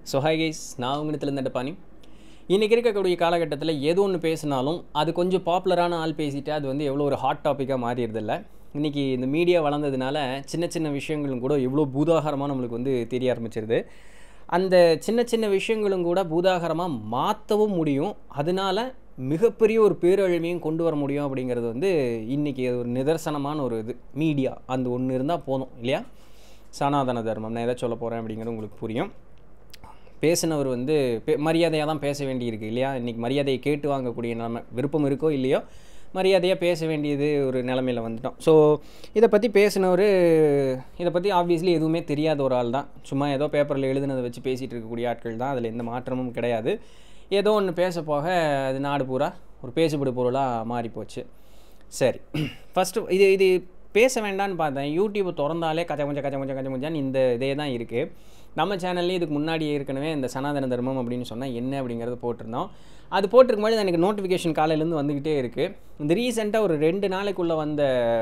so hi guys நான் உங்களிடத்துல பாணி இன்றைக்கி இருக்கக்கூடிய காலகட்டத்தில் ஏதோ ஒன்று பேசினாலும் அது கொஞ்சம் பாப்புலரான ஆள் பேசிட்டு அது வந்து எவ்வளோ ஒரு ஹாட் டாப்பிக்காக மாறிடுதில்ல இன்றைக்கி இந்த மீடியா வளர்ந்ததுனால சின்ன சின்ன விஷயங்களும் கூட எவ்வளோ பூதாகரமாக நம்மளுக்கு வந்து தெரிய ஆரம்பிச்சிருது அந்த சின்ன சின்ன விஷயங்களும் கூட பூதாகரமாக மாற்றவும் முடியும் அதனால மிகப்பெரிய ஒரு பேரழிவையும் கொண்டு வர முடியும் அப்படிங்கிறது வந்து இன்றைக்கி ஒரு நிதர்சனமான ஒரு இது மீடியா அந்த ஒன்று இருந்தால் போதும் இல்லையா சனாதன தர்மம் நான் எதை சொல்ல போகிறேன் அப்படிங்கிறது உங்களுக்கு புரியும் பேசினவர் வந்து பே மரியாதையாக தான் பேச வேண்டியிருக்கு இல்லையா இன்றைக்கி மரியாதையை கேட்டு வாங்கக்கூடிய நிலமை விருப்பம் இருக்கோ இல்லையோ மரியாதையாக பேச வேண்டியது ஒரு நிலமையில் வந்துட்டோம் ஸோ இதை பற்றி பேசினவர் இதை பற்றி ஆப்வியஸ்லி எதுவுமே தெரியாத ஒரு ஆள் தான் சும்மா ஏதோ பேப்பரில் எழுதுனதை வச்சு பேசிகிட்டு இருக்கக்கூடிய ஆட்கள் தான் அதில் எந்த மாற்றமும் கிடையாது ஏதோ ஒன்று பேச போக அது நாடு பூரா ஒரு பேசுபடு பொருளாக மாறிப்போச்சு சரி ஃபஸ்ட்டு இது இது பேச வேண்டான்னு பார்த்தேன் யூடியூப் திறந்தாலே கச்ச கொஞ்சம் கச்ச கொஞ்சம் கச்ச கொஞ்சம் இந்த இதே தான் இருக்குது நம்ம சேனல்லேயே இதுக்கு முன்னாடி ஏற்கனவே இந்த சனாதன தர்மம் அப்படின்னு சொன்னால் என்ன அப்படிங்கிறத போட்டிருந்தோம் அது போட்டிருக்கும்போது எனக்கு நோட்டிஃபிகேஷன் காலையிலேருந்து வந்துக்கிட்டே இருக்குது இந்த ரீசெண்டாக ஒரு ரெண்டு நாளைக்குள்ளே வந்த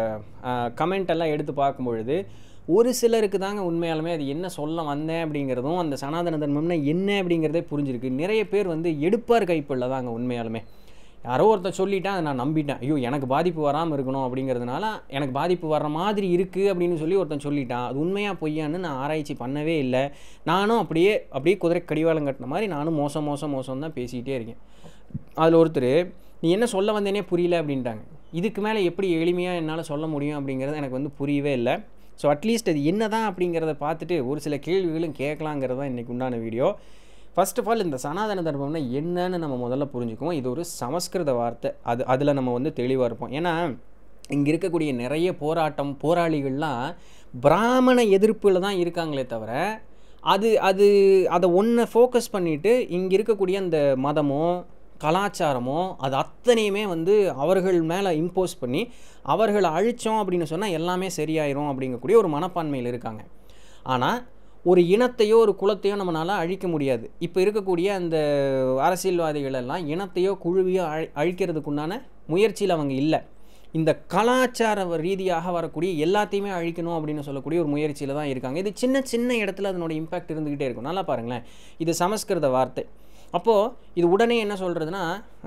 கமெண்ட் எல்லாம் எடுத்து பார்க்கும்பொழுது ஒரு சிலருக்கு தாங்க உண்மையாலுமே அது என்ன சொல்ல வந்தேன் அப்படிங்கிறதும் அந்த சனாதன தர்மம்னா என்ன அப்படிங்கிறதே புரிஞ்சிருக்கு நிறைய பேர் வந்து எடுப்பார் கைப்பிள்ள தாங்க உண்மையாலுமே யாரோ ஒருத்தர் சொல்லிட்டேன் அதை நான் நம்பிட்டேன் ஐயோ எனக்கு பாதிப்பு வராமல் இருக்கணும் அப்படிங்கிறதுனால எனக்கு பாதிப்பு வர்ற மாதிரி இருக்குது அப்படின்னு சொல்லி ஒருத்தன் சொல்லிட்டான் அது உண்மையாக பொய்யான்னு நான் ஆராய்ச்சி பண்ணவே இல்லை நானும் அப்படியே அப்படியே குதிரை கடிவாளம் கட்டின மாதிரி நானும் மோசம் மோசம் மோசம் தான் பேசிக்கிட்டே இருக்கேன் அதில் ஒருத்தர் நீ என்ன சொல்ல வந்தேனே புரியல அப்படின்ட்டாங்க இதுக்கு மேலே எப்படி எளிமையாக என்னால் சொல்ல முடியும் அப்படிங்கிறது எனக்கு வந்து புரியவே இல்லை ஸோ அட்லீஸ்ட் அது என்ன தான் அப்படிங்கிறத பார்த்துட்டு ஒரு சில கேள்விகளும் கேட்கலாங்கிறது தான் இன்றைக்கி உண்டான வீடியோ ஃபர்ஸ்ட் ஆஃப் ஆல் இந்த சனாதன தர்மம்னா என்னன்னு நம்ம முதல்ல புரிஞ்சுக்குவோம் இது ஒரு சமஸ்கிருத வார்த்தை அது அதில் நம்ம வந்து தெளிவாக இருப்போம் ஏன்னா இங்கே இருக்கக்கூடிய நிறைய போராட்டம் போராளிகள்லாம் பிராமண எதிர்ப்பில் தான் இருக்காங்களே தவிர அது அது அதை ஒன்றை ஃபோக்கஸ் பண்ணிவிட்டு இங்கே இருக்கக்கூடிய அந்த மதமோ கலாச்சாரமோ அது அத்தனையுமே வந்து அவர்கள் மேலே இம்போஸ் பண்ணி அவர்களை அழித்தோம் அப்படின்னு சொன்னால் எல்லாமே சரியாயிரும் அப்படிங்கக்கூடிய ஒரு மனப்பான்மையில் இருக்காங்க ஆனால் ஒரு இனத்தையோ ஒரு குலத்தையோ நம்மளால் அழிக்க முடியாது இப்போ இருக்கக்கூடிய அந்த அரசியல்வாதிகள் எல்லாம் இனத்தையோ குழுவையோ அழி அழிக்கிறதுக்குண்டான முயற்சியில் அவங்க இல்லை இந்த கலாச்சார ரீதியாக வரக்கூடிய எல்லாத்தையுமே அழிக்கணும் அப்படின்னு சொல்லக்கூடிய ஒரு முயற்சியில் தான் இருக்காங்க இது சின்ன சின்ன இடத்துல அதனோட இம்பேக்ட் இருந்துக்கிட்டே இருக்கும் நல்லா பாருங்களேன் இது சமஸ்கிருத வார்த்தை அப்போது இது உடனே என்ன சொல்கிறதுனா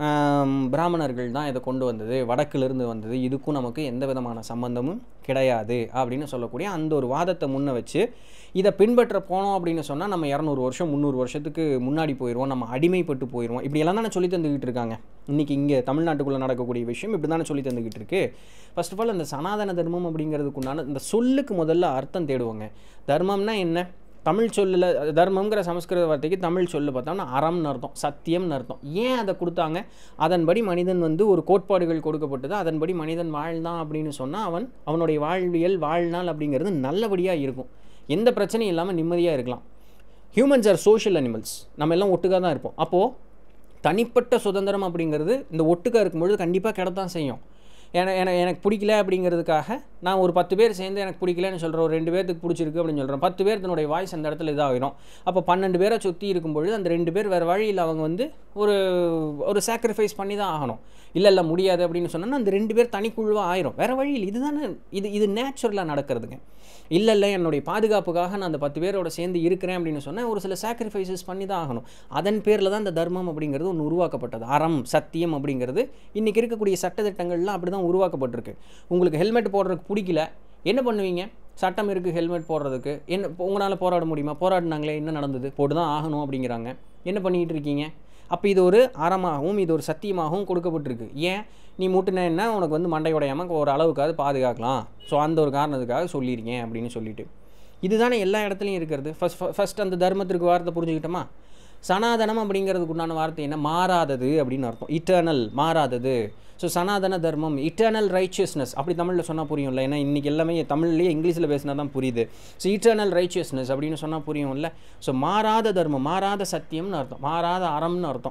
பிராமணர்கள் தான் இதை கொண்டு வந்தது வடக்கிலிருந்து வந்தது இதுக்கும் நமக்கு எந்த விதமான சம்பந்தமும் கிடையாது அப்படின்னு சொல்லக்கூடிய அந்த ஒரு வாதத்தை முன்ன வச்சு இதை பின்பற்ற போனோம் அப்படின்னு சொன்னால் நம்ம இரநூறு வருஷம் முந்நூறு வருஷத்துக்கு முன்னாடி போயிடுவோம் நம்ம அடிமைப்பட்டு போயிடுவோம் இப்படியெல்லாம் தானே சொல்லி தந்துக்கிட்டு இருக்காங்க இன்றைக்கி இங்கே தமிழ்நாட்டுக்குள்ளே நடக்கக்கூடிய விஷயம் இப்படி தானே சொல்லி தந்துக்கிட்டு இருக்கு ஃபர்ஸ்ட் ஆஃப் ஆல் அந்த சனாதன தர்மம் அப்படிங்கிறதுக்குண்டான இந்த சொல்லுக்கு முதல்ல அர்த்தம் தேடுவோங்க தர்மம்னா என்ன தமிழ் சொல்லில் தர்மங்கிற சமஸ்கிருத வார்த்தைக்கு தமிழ் சொல்லு பார்த்தோம்னா அறம்னு அர்த்தம் சத்தியம்னு அர்த்தம் ஏன் அதை கொடுத்தாங்க அதன்படி மனிதன் வந்து ஒரு கோட்பாடுகள் கொடுக்கப்பட்டது அதன்படி மனிதன் வாழ்ந்தான் அப்படின்னு சொன்னால் அவன் அவனுடைய வாழ்வியல் வாழ்நாள் அப்படிங்கிறது நல்லபடியாக இருக்கும் எந்த பிரச்சனையும் இல்லாமல் நிம்மதியாக இருக்கலாம் ஹியூமன்ஸ் ஆர் சோஷியல் அனிமல்ஸ் நம்ம எல்லாம் ஒட்டுக்காக தான் இருப்போம் அப்போது தனிப்பட்ட சுதந்திரம் அப்படிங்கிறது இந்த ஒட்டுக்காக இருக்கும்பொழுது கண்டிப்பாக கிடத்தான் செய்யும் என எனக்கு பிடிக்கல அப்படிங்கிறதுக்காக நான் ஒரு பத்து பேர் சேர்ந்து எனக்கு பிடிக்கலன்னு சொல்கிறேன் ஒரு ரெண்டு பேர்த்துக்கு பிடிச்சிருக்கு அப்படின்னு சொல்கிறேன் பத்து பேர் தன்னுடைய வாய்ஸ் அந்த இடத்துல இதாகிடும் அப்போ பன்னெண்டு பேரை சுற்றி இருக்கும்பொழுது அந்த ரெண்டு பேர் வேறு வழியில் அவங்க வந்து ஒரு ஒரு சாக்ரிஃபைஸ் பண்ணி தான் ஆகணும் இல்லை இல்லை முடியாது அப்படின்னு சொன்னால் அந்த ரெண்டு பேர் தனிக்குழுவாக ஆயிரும் வேறு வழியில் இதுதானே இது இது நேச்சுரலாக நடக்கிறதுங்க இல்லை இல்லை என்னுடைய பாதுகாப்புக்காக நான் அந்த பத்து பேரோட சேர்ந்து இருக்கிறேன் அப்படின்னு சொன்னால் ஒரு சில சாக்ரிஃபைசஸ் பண்ணி தான் ஆகணும் அதன் பேரில் தான் இந்த தர்மம் அப்படிங்கிறது ஒன்று உருவாக்கப்பட்டது அறம் சத்தியம் அப்படிங்கிறது இன்றைக்கி இருக்கக்கூடிய சட்டத்திட்டங்கள்லாம் அப்படி தான் உருவாக்கப்பட்டிருக்கு உங்களுக்கு ஹெல்மெட் போடுறதுக்கு பிடிக்கல என்ன பண்ணுவீங்க சட்டம் இருக்குது ஹெல்மெட் போடுறதுக்கு என்ன உங்களால் போராட முடியுமா போராடினாங்களே என்ன நடந்தது போட்டு தான் ஆகணும் அப்படிங்கிறாங்க என்ன பண்ணிக்கிட்டு இருக்கீங்க அப்போ இது ஒரு அறமாகவும் இது ஒரு சத்தியமாகவும் கொடுக்கப்பட்டிருக்கு ஏன் நீ முட்டுனேன்னா உனக்கு வந்து மண்டை உடையாமல் ஒரு அளவுக்காவது பாதுகாக்கலாம் ஸோ அந்த ஒரு காரணத்துக்காக சொல்லியிருக்கேன் அப்படின்னு சொல்லிட்டு இதுதானே எல்லா இடத்துலையும் இருக்கிறது ஃபஸ்ட் ஃபஸ்ட் அந்த தர்மத்திற்கு வார்த்தை புரிஞ்சுக்கிட்டோமா சனாதனம் அப்படிங்கிறதுக்கு உண்டான வார்த்தை என்ன மாறாதது அப்படின்னு அர்த்தம் இட்டர்னல் மாறாதது ஸோ சனாதன தர்மம் இட்டர்னல் ரைச்சியஸ்னஸ் அப்படி தமிழில் சொன்னால் புரியும்ல ஏன்னா இன்றைக்கி எல்லாமே தமிழ்லேயே இங்கிலீஷில் பேசினா தான் புரியுது ஸோ இட்டர்னல் ரைச்சியஸ்னஸ் அப்படின்னு சொன்னால் புரியும்ல ஸோ மாறாத தர்மம் மாறாத சத்தியம்னு அர்த்தம் மாறாத அறம்னு அர்த்தம்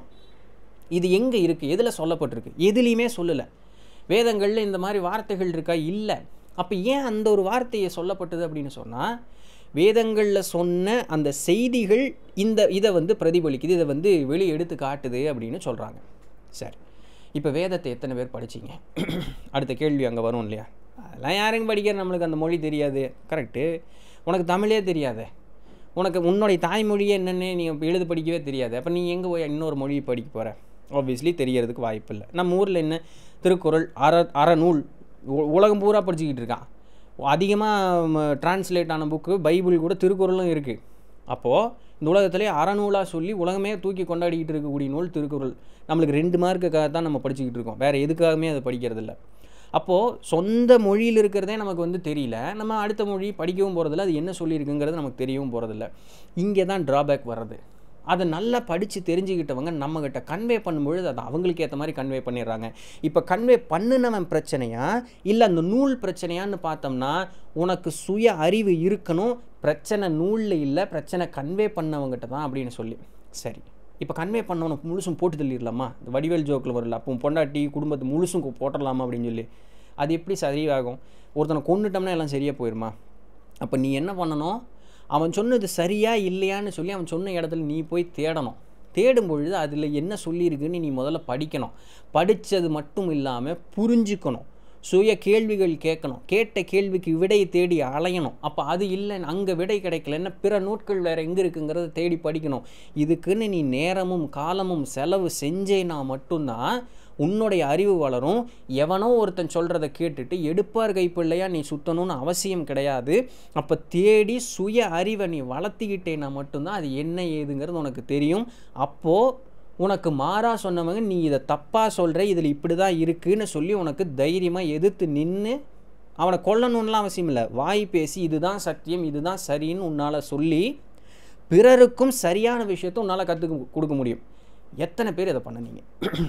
இது எங்கே இருக்குது எதில் சொல்லப்பட்டிருக்கு எதுலேயுமே சொல்லலை வேதங்களில் இந்த மாதிரி வார்த்தைகள் இருக்கா இல்லை அப்போ ஏன் அந்த ஒரு வார்த்தையை சொல்லப்பட்டது அப்படின்னு சொன்னால் வேதங்களில் சொன்ன அந்த செய்திகள் இந்த இதை வந்து பிரதிபலிக்குது இதை வந்து வெளியே எடுத்து காட்டுது அப்படின்னு சொல்கிறாங்க சரி இப்போ வேதத்தை எத்தனை பேர் படிச்சிங்க அடுத்த கேள்வி அங்கே வரும் இல்லையா அதெல்லாம் யாருங்க படிக்கிற நம்மளுக்கு அந்த மொழி தெரியாது கரெக்டு உனக்கு தமிழே தெரியாதே உனக்கு உன்னுடைய தாய்மொழியே என்னென்னு நீ இப்ப எழுத படிக்கவே தெரியாது அப்போ நீ எங்கே போய் இன்னொரு மொழியை படிக்க போகிற ஆப்வியஸ்லி தெரியறதுக்கு வாய்ப்பு இல்லை நம்ம ஊரில் என்ன திருக்குறள் அற அறநூல் உ- உலகம் பூரா படிச்சுக்கிட்டு இருக்கான் அதிகமாக டிரான்ஸ்லேட் ஆன புக்கு பைபிள் கூட திருக்குறளும் இருக்குது அப்போது இந்த உலகத்திலே அறநூலாக சொல்லி உலகமே தூக்கி கொண்டாடிக்கிட்டு இருக்கக்கூடிய நூல் திருக்குறள் நம்மளுக்கு ரெண்டு மார்க்குக்காக தான் நம்ம படிச்சுக்கிட்டு இருக்கோம் வேறு எதுக்காகவுமே அதை படிக்கிறது இல்ல அப்போது சொந்த மொழியில் இருக்கிறதே நமக்கு வந்து தெரியல நம்ம அடுத்த மொழி படிக்கவும் போகிறதில்ல அது என்ன சொல்லியிருக்குங்கிறது நமக்கு தெரியவும் போகிறதில்ல இங்கே தான் ட்ராபேக் வர்றது அதை நல்லா படித்து தெரிஞ்சுக்கிட்டவங்க நம்மக்கிட்ட கன்வே பண்ணும்பொழுது அதை அவங்களுக்கு ஏற்ற மாதிரி கன்வே பண்ணிடுறாங்க இப்போ கன்வே பண்ணுனவன் பிரச்சனையா இல்லை அந்த நூல் பிரச்சனையான்னு பார்த்தோம்னா உனக்கு சுய அறிவு இருக்கணும் பிரச்சனை நூலில் இல்லை பிரச்சனை கன்வே பண்ணவங்ககிட்ட தான் அப்படின்னு சொல்லி சரி இப்போ கன்வே பண்ணவனுக்கு முழுசும் போட்டு தள்ளிடலாமா இந்த வடிவேல் ஜோக்கில் வரல அப்போ உன் பொண்டாட்டி குடும்பத்தை முழுசும் கு- போட்டுடலாமா அப்படின்னு சொல்லி அது எப்படி சரியாகும் ஒருத்தனை கொண்டுட்டோம்னா எல்லாம் சரியாக போயிடுமா அப்போ நீ என்ன பண்ணணும் அவன் சொன்னது சரியா இல்லையான்னு சொல்லி அவன் சொன்ன இடத்துல நீ போய் தேடணும் தேடும் பொழுது அதில் என்ன சொல்லியிருக்குன்னு நீ முதல்ல படிக்கணும் படித்தது மட்டும் இல்லாமல் புரிஞ்சுக்கணும் சுய கேள்விகள் கேட்கணும் கேட்ட கேள்விக்கு விடை தேடி அலையணும் அப்போ அது இல்லை அங்கே விடை கிடைக்கலன்னா பிற நூட்கள் வேறு எங்கே இருக்குங்கிறத தேடி படிக்கணும் இதுக்குன்னு நீ நேரமும் காலமும் செலவு செஞ்சேனா மட்டும்தான் உன்னுடைய அறிவு வளரும் எவனோ ஒருத்தன் சொல்கிறத கேட்டுட்டு எடுப்பார் கைப்பிள்ளையா நீ சுத்தணும்னு அவசியம் கிடையாது அப்போ தேடி சுய அறிவை நீ வளர்த்திக்கிட்டேன்னா மட்டும்தான் அது என்ன ஏதுங்கிறது உனக்கு தெரியும் அப்போது உனக்கு மாறா சொன்னவங்க நீ இதை தப்பாக சொல்கிற இதில் இப்படி தான் இருக்குன்னு சொல்லி உனக்கு தைரியமாக எதிர்த்து நின்று அவனை கொல்லணும்லாம் அவசியம் இல்லை வாய் பேசி இதுதான் சத்தியம் இதுதான் சரின்னு உன்னால் சொல்லி பிறருக்கும் சரியான விஷயத்தை உன்னால் கற்றுக்க கொடுக்க முடியும் எத்தனை பேர் இதை பண்ணுனீங்க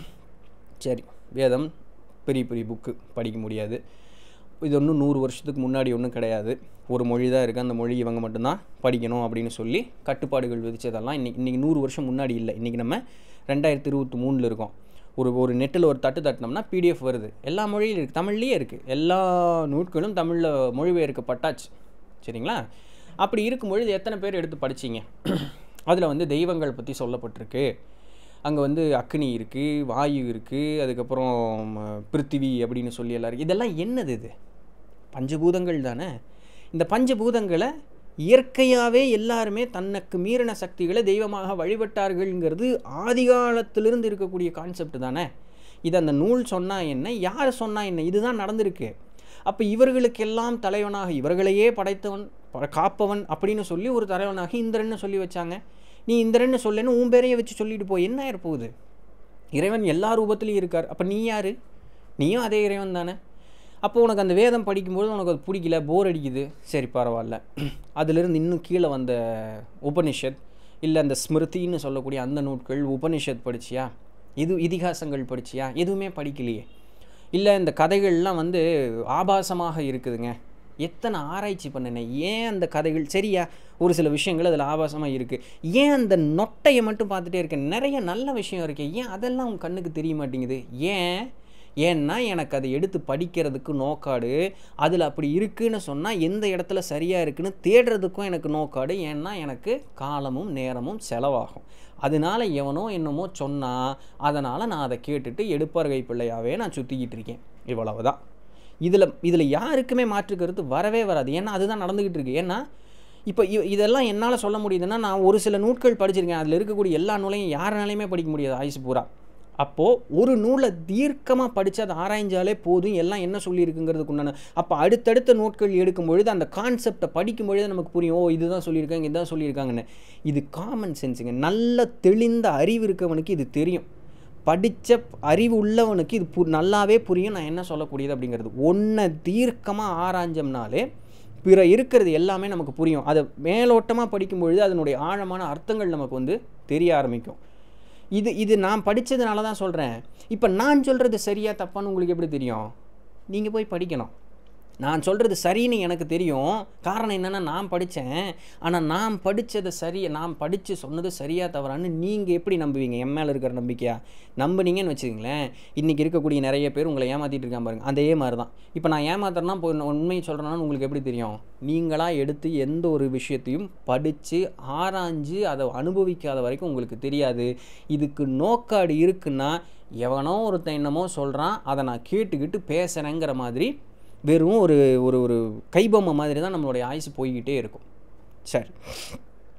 சரி வேதம் பெரிய பெரிய புக்கு படிக்க முடியாது இது ஒன்றும் நூறு வருஷத்துக்கு முன்னாடி ஒன்றும் கிடையாது ஒரு மொழி தான் இருக்குது அந்த மொழி இவங்க மட்டும்தான் படிக்கணும் அப்படின்னு சொல்லி கட்டுப்பாடுகள் விதிச்சதெல்லாம் இன்னைக்கு இன்றைக்கி நூறு வருஷம் முன்னாடி இல்லை இன்றைக்கி நம்ம ரெண்டாயிரத்தி இருபத்தி மூணில் இருக்கோம் ஒரு ஒரு நெட்டில் ஒரு தட்டு தட்டினோம்னா பிடிஎஃப் வருது எல்லா மொழியிலும் இருக்குது தமிழ்லேயே இருக்குது எல்லா நூட்களும் தமிழில் மொழிபெயர்க்கப்பட்டாச்சு சரிங்களா அப்படி இருக்கும்பொழுது எத்தனை பேர் எடுத்து படிச்சீங்க அதில் வந்து தெய்வங்கள் பற்றி சொல்லப்பட்டிருக்கு அங்கே வந்து அக்னி இருக்குது வாயு இருக்குது அதுக்கப்புறம் ம, பிருத்திவி அப்படின்னு சொல்லி எல்லாம் இருக்கு இதெல்லாம் என்னது இது பஞ்சபூதங்கள் தானே இந்த பஞ்சபூதங்களை இயற்கையாகவே எல்லாருமே தனக்கு மீறின சக்திகளை தெய்வமாக வழிபட்டார்கள்ங்கிறது ஆதிகாலத்திலிருந்து இருக்கக்கூடிய கான்செப்ட் தானே இது அந்த நூல் சொன்னா என்ன யார் சொன்னா என்ன இதுதான் நடந்திருக்கு அப்போ இவர்களுக்கெல்லாம் தலைவனாக இவர்களையே படைத்தவன் ப- காப்பவன் அப்படின்னு சொல்லி ஒரு தலைவனாக இந்திரன்னு சொல்லி வச்சாங்க நீ இந்திரன்னு சொல்லேன்னு உன் பேரையே வச்சு சொல்லிட்டு போ என்ன ஆயிரப்போகுது இறைவன் எல்லா ரூபத்துலையும் இருக்கார் அப்போ நீ யார் நீயும் அதே இறைவன் தானே அப்போ உனக்கு அந்த வேதம் படிக்கும்போது உனக்கு அது பிடிக்கல போர் அடிக்குது சரி பரவாயில்ல அதிலிருந்து இன்னும் கீழே வந்த உபனிஷத் இல்லை அந்த ஸ்மிருதின்னு சொல்லக்கூடிய அந்த நூட்கள் உபனிஷத் படிச்சியா இது இதிகாசங்கள் படிச்சியா எதுவுமே படிக்கலையே இல்லை இந்த கதைகள்லாம் வந்து ஆபாசமாக இருக்குதுங்க எத்தனை ஆராய்ச்சி பண்ணினேன் ஏன் அந்த கதைகள் சரியா ஒரு சில விஷயங்கள் அதில் ஆபாசமாக இருக்குது ஏன் அந்த நொட்டையை மட்டும் பார்த்துட்டே இருக்கேன் நிறைய நல்ல விஷயம் இருக்கே ஏன் அதெல்லாம் உன் கண்ணுக்கு தெரிய மாட்டேங்குது ஏன் ஏன்னா எனக்கு அதை எடுத்து படிக்கிறதுக்கு நோக்காடு அதில் அப்படி இருக்குன்னு சொன்னால் எந்த இடத்துல சரியாக இருக்குன்னு தேடுறதுக்கும் எனக்கு நோக்காடு ஏன்னா எனக்கு காலமும் நேரமும் செலவாகும் அதனால எவனோ என்னமோ சொன்னால் அதனால் நான் அதை கேட்டுட்டு எடுப்பார் கைப்பிள்ளையாவே நான் சுற்றிக்கிட்டு இருக்கேன் இவ்வளவுதான் இதில் இதில் யாருக்குமே மாற்று கருத்து வரவே வராது ஏன்னா அதுதான் நடந்துக்கிட்டு இருக்கு ஏன்னா இப்போ இ- இதெல்லாம் என்னால் சொல்ல முடியுதுன்னா நான் ஒரு சில நூட்கள் படிச்சிருக்கேன் அதில் இருக்கக்கூடிய எல்லா நூலையும் யாருனாலையுமே படிக்க முடியாது ஆயுசு பூரா அப்போது ஒரு நூலை தீர்க்கமாக படித்து அதை ஆராய்ஞ்சாலே போதும் எல்லாம் என்ன சொல்லியிருக்குங்கிறதுக்கு உண்டான அப்போ அடுத்தடுத்த நூட்கள் எடுக்கும் பொழுது அந்த கான்செப்டை படிக்கும் பொழுது நமக்கு புரியும் ஓ இதுதான் சொல்லியிருக்காங்க இதுதான் சொல்லியிருக்காங்கன்னு இது காமன் சென்ஸுங்க நல்ல தெளிந்த அறிவு இருக்கவனுக்கு இது தெரியும் படித்த அறிவு உள்ளவனுக்கு இது பு நல்லாவே புரியும் நான் என்ன சொல்லக்கூடியது அப்படிங்கிறது ஒன்றை தீர்க்கமாக ஆராய்ஞ்சோம்னாலே பிற இருக்கிறது எல்லாமே நமக்கு புரியும் அதை மேலோட்டமாக படிக்கும் பொழுது அதனுடைய ஆழமான அர்த்தங்கள் நமக்கு வந்து தெரிய ஆரம்பிக்கும் இது இது நான் படித்ததுனால தான் சொல்கிறேன் இப்போ நான் சொல்கிறது சரியா தப்பான்னு உங்களுக்கு எப்படி தெரியும் நீங்கள் போய் படிக்கணும் நான் சொல்கிறது சரின்னு எனக்கு தெரியும் காரணம் என்னென்னா நான் படித்தேன் ஆனால் நான் படித்ததை சரியா நான் படித்து சொன்னது சரியா தவறான்னு நீங்கள் எப்படி நம்புவீங்க என் மேலே இருக்கிற நம்பிக்கையா நம்புனீங்கன்னு வச்சுக்கங்களேன் இன்றைக்கி இருக்கக்கூடிய நிறைய பேர் உங்களை ஏமாற்றிட்டு இருக்கான் பாருங்க அதே மாதிரி தான் இப்போ நான் ஏமாத்துறேன்னா இப்போ உண்மையை சொல்கிறேன்னா உங்களுக்கு எப்படி தெரியும் நீங்களாக எடுத்து எந்த ஒரு விஷயத்தையும் படித்து ஆராய்ஞ்சு அதை அனுபவிக்காத வரைக்கும் உங்களுக்கு தெரியாது இதுக்கு நோக்காடு இருக்குன்னா எவனோ ஒருத்தன் என்னமோ சொல்கிறான் அதை நான் கேட்டுக்கிட்டு பேசுகிறேங்கிற மாதிரி வெறும் ஒரு ஒரு ஒரு கைபொம்மை மாதிரி தான் நம்மளுடைய ஆயுசு போய்கிட்டே இருக்கும் சரி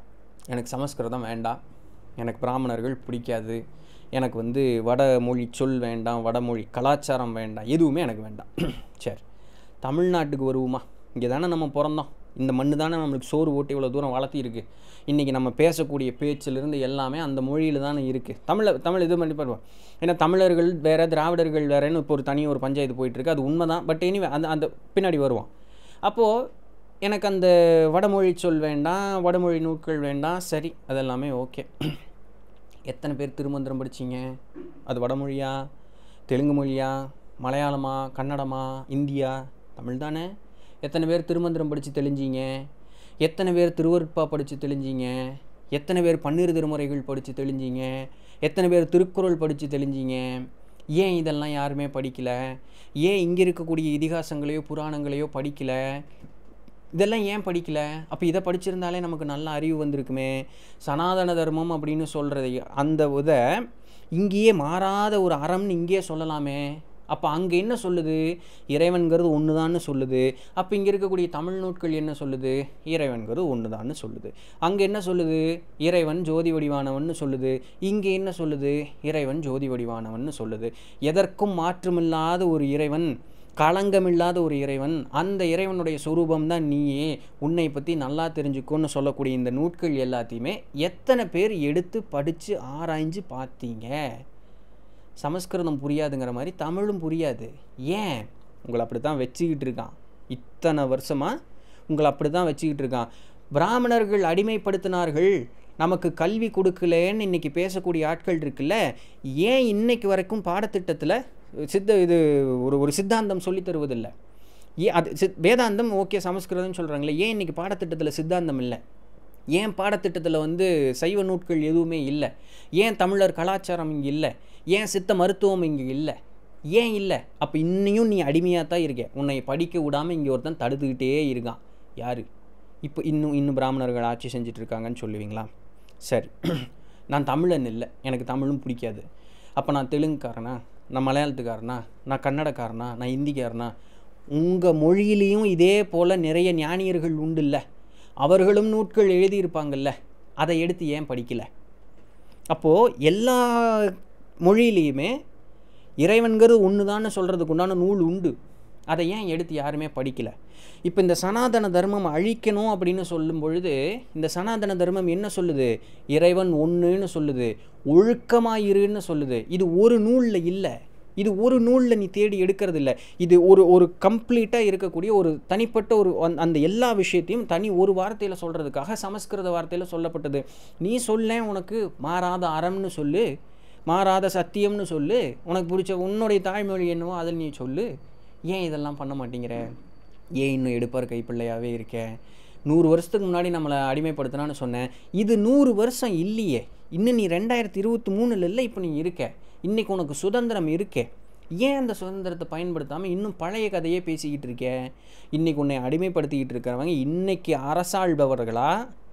எனக்கு சமஸ்கிருதம் வேண்டாம் எனக்கு பிராமணர்கள் பிடிக்காது எனக்கு வந்து வடமொழி சொல் வேண்டாம் வடமொழி கலாச்சாரம் வேண்டாம் எதுவுமே எனக்கு வேண்டாம் சரி தமிழ்நாட்டுக்கு வருவோமா இங்கே தானே நம்ம பிறந்தோம் இந்த மண்ணு தானே நம்மளுக்கு சோறு ஓட்டி இவ்வளோ தூரம் வளர்த்திருக்கு இன்றைக்கி நம்ம பேசக்கூடிய பேச்சிலிருந்து எல்லாமே அந்த மொழியில் தானே இருக்குது தமிழை தமிழ் இது பண்ணி பண்ணுவோம் ஏன்னா தமிழர்கள் வேறு திராவிடர்கள் வேறேன்னு இப்போ ஒரு தனி ஒரு பஞ்சாயத்து போயிட்டுருக்கு அது உண்மை தான் பட் எனிவே அந்த அந்த பின்னாடி வருவோம் அப்போது எனக்கு அந்த வடமொழி சொல் வேண்டாம் வடமொழி நூட்கள் வேண்டாம் சரி அதெல்லாமே ஓகே எத்தனை பேர் திருமந்திரம் படிச்சீங்க அது வடமொழியா தெலுங்கு மொழியா மலையாளமா கன்னடமா இந்தியா தமிழ் தானே எத்தனை பேர் திருமந்திரம் படித்து தெளிஞ்சீங்க எத்தனை பேர் திருவருட்பா படித்து தெளிஞ்சீங்க எத்தனை பேர் பன்னிரு திருமுறைகள் படித்து தெளிஞ்சீங்க எத்தனை பேர் திருக்குறள் படித்து தெளிஞ்சீங்க ஏன் இதெல்லாம் யாருமே படிக்கல ஏன் இங்கே இருக்கக்கூடிய இதிகாசங்களையோ புராணங்களையோ படிக்கல இதெல்லாம் ஏன் படிக்கல அப்போ இதை படிச்சிருந்தாலே நமக்கு நல்ல அறிவு வந்திருக்குமே சனாதன தர்மம் அப்படின்னு சொல்கிறது அந்த இதை இங்கேயே மாறாத ஒரு அறம்னு இங்கேயே சொல்லலாமே அப்போ அங்கே என்ன சொல்லுது இறைவன்கிறது ஒன்று தான்னு சொல்லுது அப்போ இங்கே இருக்கக்கூடிய தமிழ் நூட்கள் என்ன சொல்லுது இறைவன்கிறது ஒன்று தான்னு சொல்லுது அங்கே என்ன சொல்லுது இறைவன் ஜோதி வடிவானவன்னு சொல்லுது இங்கே என்ன சொல்லுது இறைவன் ஜோதி வடிவானவன்னு சொல்லுது எதற்கும் மாற்றமில்லாத ஒரு இறைவன் களங்கமில்லாத ஒரு இறைவன் அந்த இறைவனுடைய சொரூபம் தான் நீயே உன்னை பற்றி நல்லா தெரிஞ்சுக்கோன்னு சொல்லக்கூடிய இந்த நூட்கள் எல்லாத்தையுமே எத்தனை பேர் எடுத்து படித்து ஆராய்ஞ்சு பார்த்தீங்க சமஸ்கிருதம் புரியாதுங்கிற மாதிரி தமிழும் புரியாது ஏன் உங்களை அப்படி தான் வச்சுக்கிட்டு இருக்கான் இத்தனை வருஷமாக உங்களை அப்படி தான் வச்சுக்கிட்டு இருக்கான் பிராமணர்கள் அடிமைப்படுத்தினார்கள் நமக்கு கல்வி கொடுக்கலன்னு இன்னைக்கு பேசக்கூடிய ஆட்கள் இருக்குல்ல ஏன் இன்னைக்கு வரைக்கும் பாடத்திட்டத்தில் சித்த இது ஒரு ஒரு சித்தாந்தம் சொல்லி தருவதில்லை ஏன் அது சித் வேதாந்தம் ஓகே சமஸ்கிருதம் சொல்கிறாங்களே ஏன் இன்னைக்கு பாடத்திட்டத்தில் சித்தாந்தம் இல்லை ஏன் பாடத்திட்டத்தில் வந்து சைவ நூட்கள் எதுவுமே இல்லை ஏன் தமிழர் கலாச்சாரம் இங்கே இல்லை ஏன் சித்த மருத்துவம் இங்கே இல்லை ஏன் இல்லை அப்போ இன்னையும் நீ அடிமையாக தான் இருக்க உன்னை படிக்க விடாமல் இங்கே ஒருத்தன் தடுத்துக்கிட்டே இருக்கான் யார் இப்போ இன்னும் இன்னும் பிராமணர்கள் ஆட்சி செஞ்சுட்டு இருக்காங்கன்னு சொல்லுவீங்களா சரி நான் தமிழன் இல்லை எனக்கு தமிழும் பிடிக்காது அப்போ நான் தெலுங்குக்காரனா நான் மலையாளத்துக்காரனா நான் கன்னடக்காரனா நான் ஹிந்திக்காரனா உங்கள் மொழியிலையும் இதே போல் நிறைய ஞானியர்கள் உண்டு இல்லை அவர்களும் நூட்கள் எழுதியிருப்பாங்கல்ல அதை எடுத்து ஏன் படிக்கல அப்போது எல்லா மொழியிலையுமே இறைவன்கிறது ஒன்று தான் சொல்கிறதுக்கு உண்டான நூல் உண்டு அதை ஏன் எடுத்து யாருமே படிக்கல இப்போ இந்த சனாதன தர்மம் அழிக்கணும் அப்படின்னு சொல்லும் பொழுது இந்த சனாதன தர்மம் என்ன சொல்லுது இறைவன் ஒன்றுன்னு சொல்லுது ஒழுக்கமாயிருன்னு சொல்லுது இது ஒரு நூலில் இல்லை இது ஒரு நூலில் நீ தேடி எடுக்கிறது இல்லை இது ஒரு ஒரு கம்ப்ளீட்டாக இருக்கக்கூடிய ஒரு தனிப்பட்ட ஒரு அந்த- அந்த எல்லா விஷயத்தையும் தனி ஒரு வார்த்தையில் சொல்கிறதுக்காக சமஸ்கிருத வார்த்தையில் சொல்லப்பட்டது நீ சொல்லேன் உனக்கு மாறாத அறம்னு சொல்லு மாறாத சத்தியம்னு சொல்லு உனக்கு பிடிச்ச உன்னுடைய தாய்மொழி என்னவோ அதில் நீ சொல்லு ஏன் இதெல்லாம் பண்ண மாட்டேங்கிற ஏன் இன்னும் எடுப்பார் கைப்பிள்ளையாகவே இருக்க நூறு வருஷத்துக்கு முன்னாடி நம்மளை அடிமைப்படுத்தினான்னு சொன்னேன் இது நூறு வருஷம் இல்லையே இன்னும் நீ ரெண்டாயிரத்தி இருபத்தி மூணில் இல்லை இப்போ நீ இருக்க இன்னைக்கு உனக்கு சுதந்திரம் இருக்கே ஏன் அந்த சுதந்திரத்தை பயன்படுத்தாமல் இன்னும் பழைய கதையே பேசிக்கிட்டு இருக்க இன்னைக்கு உன்னை அடிமைப்படுத்திக்கிட்டு இருக்கிறவங்க இன்னைக்கு அரசாள்பவர்களா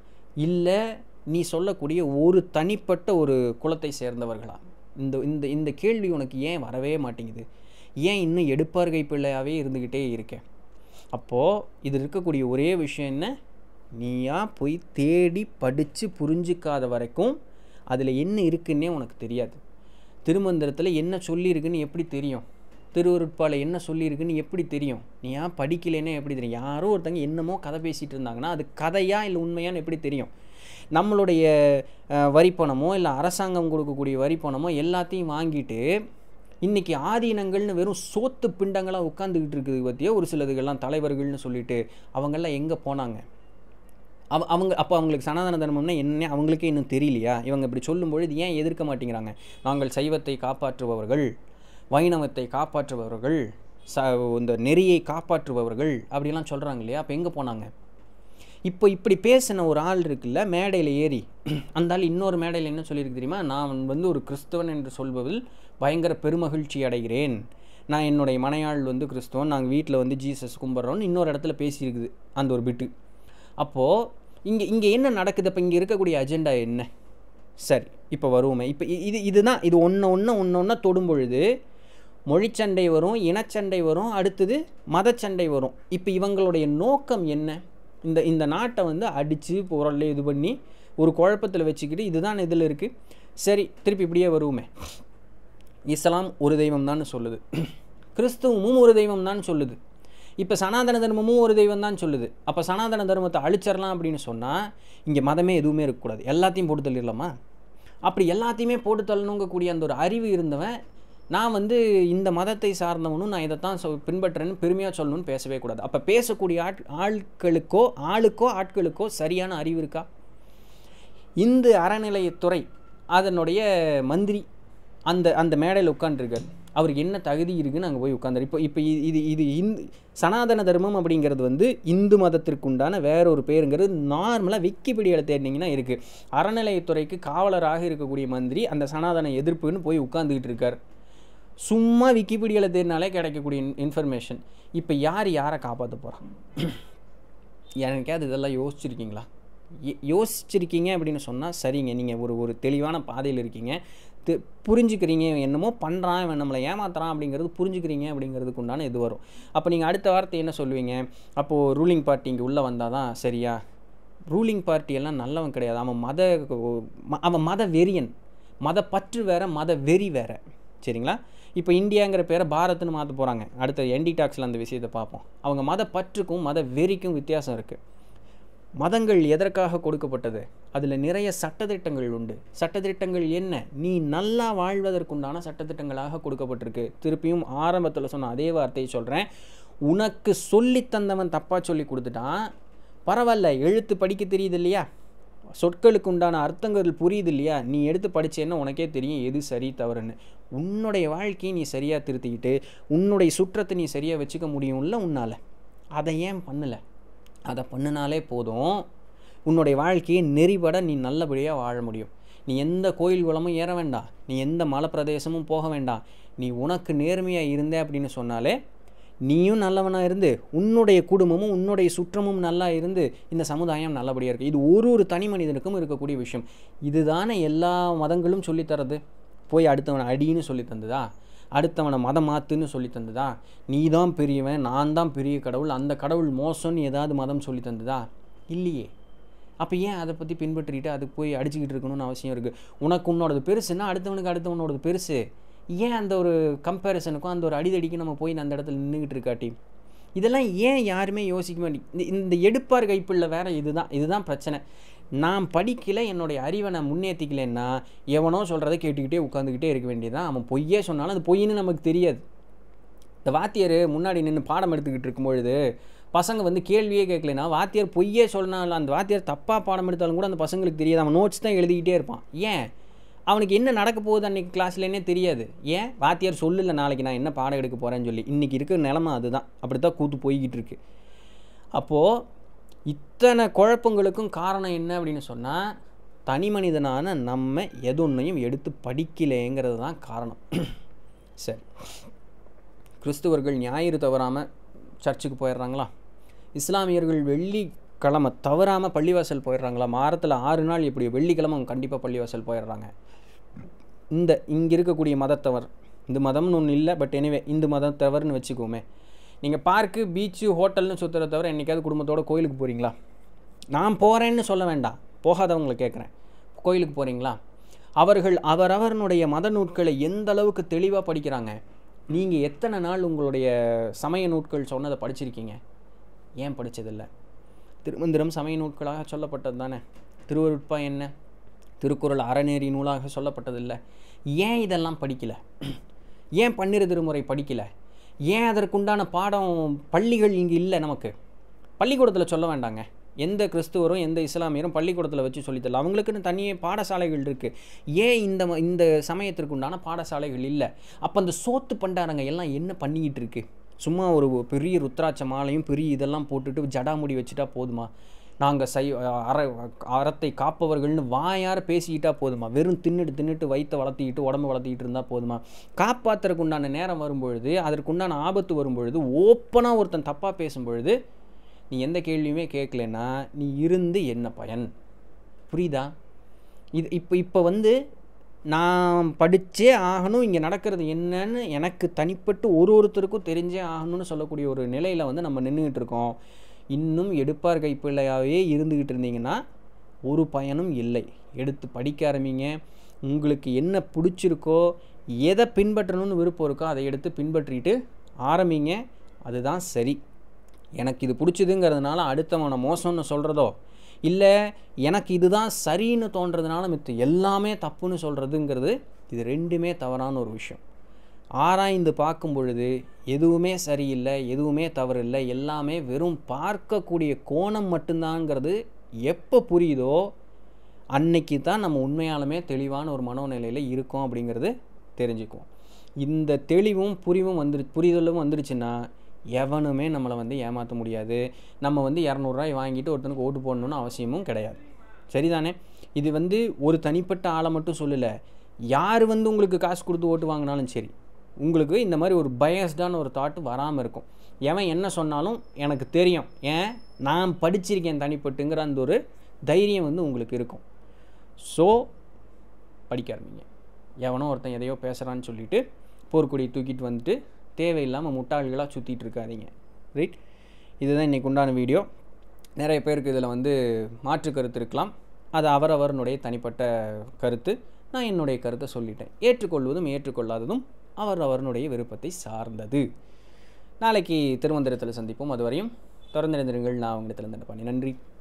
இல்லை நீ சொல்லக்கூடிய ஒரு தனிப்பட்ட ஒரு குலத்தை சேர்ந்தவர்களா இந்த இந்த இந்த கேள்வி உனக்கு ஏன் வரவே மாட்டேங்குது ஏன் இன்னும் எடுப்பார் கைப்பிள்ளையாகவே இருந்துக்கிட்டே இருக்க அப்போது இது இருக்கக்கூடிய ஒரே விஷயம் என்ன நீயா போய் தேடி படித்து புரிஞ்சிக்காத வரைக்கும் அதில் என்ன இருக்குன்னே உனக்கு தெரியாது திருமந்திரத்தில் என்ன சொல்லியிருக்குன்னு எப்படி தெரியும் திருவருட்பால என்ன சொல்லியிருக்குன்னு எப்படி தெரியும் நீ ஏன் படிக்கலைன்னே எப்படி தெரியும் யாரோ ஒருத்தங்க என்னமோ கதை பேசிகிட்டு இருந்தாங்கன்னா அது கதையா இல்லை உண்மையான்னு எப்படி தெரியும் நம்மளுடைய அஹ், வரிப்பணமோ இல்லை அரசாங்கம் கொடுக்கக்கூடிய வரிப்பணமோ எல்லாத்தையும் வாங்கிட்டு இன்னைக்கு ஆதீனங்கள்னு வெறும் சோத்து பிண்டங்களாக உட்காந்துக்கிட்டு இருக்குது பற்றிய ஒரு சிலதுகள்லாம் தலைவர்கள்னு சொல்லிட்டு அவங்கெல்லாம் எங்கே போனாங்க அவ அவங்க அப்போ அவங்களுக்கு சனாதன தர்மம்னா என்ன அவங்களுக்கே இன்னும் தெரியலையா இவங்க இப்படி சொல்லும்பொழுது ஏன் எதிர்க்க மாட்டேங்கிறாங்க நாங்கள் சைவத்தை காப்பாற்றுபவர்கள் வைணவத்தை காப்பாற்றுபவர்கள் ச இந்த நெறியை காப்பாற்றுபவர்கள் அப்படிலாம் சொல்கிறாங்க இல்லையா அப்போ எங்கே போனாங்க இப்போ இப்படி பேசின ஒரு ஆள் இருக்குல்ல மேடையில் ஏறி அந்த ஆள் இன்னொரு மேடையில் என்ன சொல்லியிருக்கு தெரியுமா நான் வந்து ஒரு கிறிஸ்தவன் என்று சொல்பதில் பயங்கர பெருமகிழ்ச்சி அடைகிறேன் நான் என்னுடைய மனையாள் வந்து கிறிஸ்தவன் நாங்கள் வீட்டில் வந்து ஜீசஸ் கும்பிட்றோன்னு இன்னொரு இடத்துல பேசியிருக்குது அந்த ஒரு பிட்டு அப்போது இங்கே இங்கே என்ன நடக்குது அப்போ இங்கே இருக்கக்கூடிய அஜெண்டா என்ன சரி இப்போ வருவோமே இப்போ இ- இது இதுதான் இது ஒன்று ஒன்று ஒன்று ஒன்றா தொடும் பொழுது மொழிச்சண்டை வரும் இனச்சண்டை வரும் அடுத்தது மதச்சண்டை வரும் இப்போ இவங்களுடைய நோக்கம் என்ன இந்த இந்த நாட்டை வந்து அடித்து பொருள் இது பண்ணி ஒரு குழப்பத்தில் வச்சுக்கிட்டு இதுதான் இதில் இருக்குது சரி திருப்பி இப்படியே வருவோமே இஸ்லாம் ஒரு தெய்வம் தான் சொல்லுது கிறிஸ்துவமும் ஒரு தெய்வம் தான் சொல்லுது இப்போ சனாதன தர்மமும் ஒரு தெய்வம் தான் சொல்லுது அப்போ சனாதன தர்மத்தை அழிச்சிடலாம் அப்படின்னு சொன்னால் இங்கே மதமே எதுவுமே இருக்கக்கூடாது எல்லாத்தையும் போட்டு தள்ளிடலாமா அப்படி எல்லாத்தையுமே போட்டு தள்ளணுங்கக்கூடிய அந்த ஒரு அறிவு இருந்தவன் நான் வந்து இந்த மதத்தை சார்ந்தவனும் நான் இதை தான் சொ பின்பற்றுறேன்னு பெருமையாக சொல்லணும்னு பேசவே கூடாது அப்போ பேசக்கூடிய ஆட் ஆட்களுக்கோ ஆளுக்கோ ஆட்களுக்கோ சரியான அறிவு இருக்கா இந்து அறநிலையத்துறை அதனுடைய மந்திரி அந்த அந்த மேடையில் உட்காந்துருக்கார் அவருக்கு என்ன தகுதி இருக்குன்னு அங்கே போய் உட்காந்தார் இப்போ இப்போ இது- இது இது இந்து சனாதன தர்மம் அப்படிங்கிறது வந்து இந்து மதத்திற்கு உண்டான வேற ஒரு பேருங்கிறது நார்மலாக விக்கிபீடியாவில் தேடினீங்கன்னா இருக்குது அறநிலையத்துறைக்கு காவலராக இருக்கக்கூடிய மந்திரி அந்த சனாதன எதிர்ப்புன்னு போய் உட்காந்துக்கிட்டு இருக்கார் சும்மா விக்கிபீடியாவில் தேடினாலே கிடைக்கக்கூடிய இன்ஃபர்மேஷன் இப்போ யார் யாரை காப்பாற்ற போகிறான் எனக்கே இதெல்லாம் யோசிச்சிருக்கீங்களா யோ- யோசிச்சிருக்கீங்க அப்படின்னு சொன்னால் சரிங்க நீங்கள் ஒரு ஒரு தெளிவான பாதையில் இருக்கீங்க தெ- புரிஞ்சுக்கிறீங்க என்னமோ பண்ணுறான் இவன் நம்மளை ஏமாத்துறான் அப்படிங்கிறது புரிஞ்சுக்கிறீங்க அப்படிங்கிறதுக்கு உண்டான இது வரும் அப்போ நீங்கள் அடுத்த வார்த்தை என்ன சொல்லுவீங்க அப்போது ரூலிங் பார்ட்டி இங்கே உள்ளே வந்தால் தான் சரியா ரூலிங் பார்ட்டி எல்லாம் நல்லவன் கிடையாது அவன் மத ம- அவன் மத வெறியன் மத பற்று வேற மத வெறி வேற சரிங்களா இப்போ இந்தியாங்கிற பேரை பாரத்னு மாற்ற போகிறாங்க அடுத்த என்டி டாக்ஸில் அந்த விஷயத்தை பார்ப்போம் அவங்க மத பற்றுக்கும் மத வெறிக்கும் வித்தியாசம் இருக்குது மதங்கள் எதற்காக கொடுக்கப்பட்டது அதில் நிறைய சட்டத்திட்டங்கள் உண்டு சட்டத்திட்டங்கள் என்ன நீ நல்லா வாழ்வதற்குண்டான சட்டத்திட்டங்களாக கொடுக்கப்பட்டிருக்கு திருப்பியும் ஆரம்பத்தில் சொன்ன அதே வார்த்தையை சொல்கிறேன் உனக்கு சொல்லி தந்தவன் தப்பாக சொல்லி கொடுத்துட்டான் பரவாயில்ல எழுத்து படிக்க தெரியுது இல்லையா சொற்களுக்கு உண்டான அர்த்தங்கள் புரியுது இல்லையா நீ எடுத்து படிச்சேன்னா உனக்கே தெரியும் எது சரி தவறுன்னு உன்னுடைய வாழ்க்கையை நீ சரியாக திருத்திக்கிட்டு உன்னுடைய சுற்றத்தை நீ சரியாக வச்சுக்க முடியும்ல உன்னால் அதை ஏன் பண்ணலை அதை பண்ணினாலே போதும் உன்னுடைய வாழ்க்கையை நெறிபட நீ நல்லபடியாக வாழ முடியும் நீ எந்த கோயில் குளமும் ஏற வேண்டாம் நீ எந்த மலை பிரதேசமும் போக வேண்டாம் நீ உனக்கு நேர்மையாக இருந்த அப்படின்னு சொன்னாலே நீயும் நல்லவனாக இருந்து உன்னுடைய குடும்பமும் உன்னுடைய சுற்றமும் நல்லா இருந்து இந்த சமுதாயம் நல்லபடியாக இருக்குது இது ஒரு ஒரு தனி மனிதனுக்கும் இருக்கக்கூடிய விஷயம் இதுதானே எல்லா மதங்களும் சொல்லித் தரது போய் அடுத்தவனை அடின்னு சொல்லி தந்ததா அடுத்தவனை மதம் மாத்துன்னு சொல்லி தந்ததா நீ தான் பெரியவன் நான் தான் பெரிய கடவுள் அந்த கடவுள் மோசம்னு ஏதாவது மதம் சொல்லி தந்ததா இல்லையே அப்போ ஏன் அதை பற்றி பின்பற்றிட்டு அதுக்கு போய் அடிச்சுக்கிட்டு இருக்கணும்னு அவசியம் இருக்குது உனக்கு உன்னோடது பெருசுன்னா அடுத்தவனுக்கு அடுத்தவனோடது பெருசு ஏன் அந்த ஒரு கம்பேரிசனுக்கும் அந்த ஒரு அடிதடிக்கும் நம்ம போய் அந்த இடத்துல நின்றுக்கிட்டு இருக்காட்டி இதெல்லாம் ஏன் யாருமே யோசிக்க மாட்டேங்க இந்த இந்த எடுப்பார் கைப்பிள்ள வேற இதுதான் இதுதான் பிரச்சனை நான் படிக்கல என்னுடைய அறிவை நான் முன்னேற்றிக்கலைன்னா எவனோ சொல்கிறத கேட்டுக்கிட்டே உட்காந்துக்கிட்டே இருக்க வேண்டியதுதான் அவன் பொய்யே சொன்னாலும் அது பொய்ன்னு நமக்கு தெரியாது இந்த வாத்தியார் முன்னாடி நின்று பாடம் எடுத்துக்கிட்டு இருக்கும்பொழுது பசங்க வந்து கேள்வியே கேட்கலனா வாத்தியார் பொய்யே சொன்னாலும் அந்த வாத்தியார் தப்பாக பாடம் எடுத்தாலும் கூட அந்த பசங்களுக்கு தெரியாது அவன் நோட்ஸ் தான் எழுதிக்கிட்டே இருப்பான் ஏன் அவனுக்கு என்ன நடக்க போகுது அன்றைக்கி கிளாஸ்லன்னே தெரியாது ஏன் வாத்தியார் சொல்லல நாளைக்கு நான் என்ன பாடம் எடுக்க போகிறேன்னு சொல்லி இன்றைக்கி இருக்கிற நிலமை அதுதான் அப்படி தான் கூத்து போய்கிட்டு இருக்கு அப்போது இத்தனை குழப்பங்களுக்கும் காரணம் என்ன அப்படின்னு சொன்னால் தனி மனிதனான நம்ம எதொன்னையும் எடுத்து படிக்கலைங்கிறது தான் காரணம் சரி கிறிஸ்துவர்கள் ஞாயிறு தவறாமல் சர்ச்சுக்கு போயிடுறாங்களா இஸ்லாமியர்கள் வெள்ளிக்கிழமை தவறாமல் பள்ளிவாசல் போயிடுறாங்களா வாரத்தில் ஆறு நாள் இப்படி வெள்ளிக்கிழமை அவங்க கண்டிப்பாக பள்ளிவாசல் போயிடுறாங்க இந்த இங்கே இருக்கக்கூடிய மதத்தவர் இந்த மதம்னு ஒன்று இல்லை பட் எனிவே இந்து மதத்தவர்னு வச்சுக்கோமே நீங்கள் பார்க்கு பீச்சு ஹோட்டல்னு சுற்றுறத தவிர என்றைக்காவது குடும்பத்தோட கோயிலுக்கு போகிறீங்களா நான் போகிறேன்னு சொல்ல வேண்டாம் போகாதவங்களை கேட்குறேன் கோயிலுக்கு போகிறீங்களா அவர்கள் அவரவர்களுடைய மத நூட்களை எந்த அளவுக்கு தெளிவாக படிக்கிறாங்க நீங்கள் எத்தனை நாள் உங்களுடைய சமய நூட்கள் சொன்னதை படிச்சிருக்கீங்க ஏன் படிச்சதில்ல திருமந்திரம் சமய நூட்களாக சொல்லப்பட்டது தானே திருவருட்பா என்ன திருக்குறள் அறநேரி நூலாக சொல்லப்பட்டதில்லை ஏன் இதெல்லாம் படிக்கல ஏன் பன்னிரு திருமுறை படிக்கல ஏன் அதற்குண்டான பாடம் பள்ளிகள் இங்கே இல்லை நமக்கு பள்ளிக்கூடத்தில் சொல்ல வேண்டாங்க எந்த கிறிஸ்துவரும் எந்த இஸ்லாமியரும் பள்ளிக்கூடத்தில் வச்சு சொல்லித்தரல அவங்களுக்குன்னு தனியே பாடசாலைகள் இருக்குது ஏன் இந்த ம- இந்த சமயத்திற்கு உண்டான பாடசாலைகள் இல்லை அப்போ அந்த சோத்து பண்டாரங்க எல்லாம் என்ன பண்ணிக்கிட்டு இருக்கு சும்மா ஒரு பெரிய ருத்ராட்ச மாலையும் பெரிய இதெல்லாம் போட்டுட்டு ஜடாமுடி வச்சுட்டா போதுமா நாங்கள் சை அற அறத்தை காப்பவர்கள்னு வாயார பேசிக்கிட்டா போதுமா வெறும் தின்னுட்டு தின்னுட்டு வயிற்றை வளர்த்திக்கிட்டு உடம்பு வளர்த்திக்கிட்டு இருந்தால் போதுமா காப்பாற்றுறதுக்கு உண்டான நேரம் வரும்பொழுது அதற்குண்டான ஆபத்து வரும்பொழுது ஓப்பனாக ஒருத்தன் தப்பாக பேசும்பொழுது நீ எந்த கேள்வியுமே கேட்கலன்னா நீ இருந்து என்ன பயன் புரியுதா இது இப்போ இப்போ வந்து நான் படித்தே ஆகணும் இங்கே நடக்கிறது என்னன்னு எனக்கு தனிப்பட்டு ஒரு ஒருத்தருக்கும் தெரிஞ்சே ஆகணும்னு சொல்லக்கூடிய ஒரு நிலையில் வந்து நம்ம நின்றுக்கிட்டு இருக்கோம் இன்னும் எடுப்பார் கைப்பிள்ளையாகவே இருந்துக்கிட்டு இருந்தீங்கன்னா ஒரு பயனும் இல்லை எடுத்து படிக்க ஆரம்பிங்க உங்களுக்கு என்ன பிடிச்சிருக்கோ எதை பின்பற்றணும்னு விருப்பம் இருக்கோ அதை எடுத்து பின்பற்றிட்டு ஆரம்பிங்க அதுதான் சரி எனக்கு இது பிடிச்சதுங்கிறதுனால அடுத்தவனை மோசம்னு சொல்கிறதோ இல்லை எனக்கு இதுதான் சரின்னு தோன்றதுனால மித்த எல்லாமே தப்புன்னு சொல்கிறதுங்கிறது இது ரெண்டுமே தவறான ஒரு விஷயம் ஆராய்ந்து பார்க்கும் பொழுது எதுவுமே சரியில்லை எதுவுமே தவறில்லை எல்லாமே வெறும் பார்க்கக்கூடிய கோணம் மட்டும்தாங்கிறது எப்போ புரியுதோ அன்னைக்கு தான் நம்ம உண்மையாலுமே தெளிவான ஒரு மனோநிலையில் இருக்கோம் அப்படிங்கிறது தெரிஞ்சுக்குவோம் இந்த தெளிவும் புரிவும் வந்துரு புரிதலும் வந்துருச்சுன்னா எவனுமே நம்மளை வந்து ஏமாற்ற முடியாது நம்ம வந்து இரநூறுவாய் வாங்கிட்டு ஒருத்தனுக்கு ஓட்டு போடணும்னு அவசியமும் கிடையாது சரிதானே இது வந்து ஒரு தனிப்பட்ட ஆளை மட்டும் சொல்லலை யார் வந்து உங்களுக்கு காசு கொடுத்து ஓட்டு வாங்கினாலும் சரி உங்களுக்கு இந்த மாதிரி ஒரு பயஸ்டான ஒரு தாட் வராமல் இருக்கும் எவன் என்ன சொன்னாலும் எனக்கு தெரியும் ஏன் நான் படிச்சிருக்கேன் தனிப்பட்டுங்கிற அந்த ஒரு தைரியம் வந்து உங்களுக்கு இருக்கும் ஸோ படிக்க ஆரம்பிங்க எவனோ ஒருத்தன் எதையோ பேசுகிறான்னு சொல்லிட்டு போர்க்கொடியை தூக்கிட்டு வந்துட்டு தேவையில்லாமல் முட்டாள்களாக சுற்றிட்டு இருக்காதீங்க ரைட் இதுதான் இன்றைக்கி உண்டான வீடியோ நிறைய பேருக்கு இதில் வந்து மாற்று கருத்து இருக்கலாம் அது அவரவருடைய தனிப்பட்ட கருத்து நான் என்னுடைய கருத்தை சொல்லிட்டேன் ஏற்றுக்கொள்வதும் ஏற்றுக்கொள்ளாததும் அவரவருடைய விருப்பத்தை சார்ந்தது நாளைக்கு திருவந்திரத்தில் சந்திப்போம் அதுவரையும் தொடர்ந்து இருந்திருங்கள் நான் உங்களிடத்தில் பண்ணி நன்றி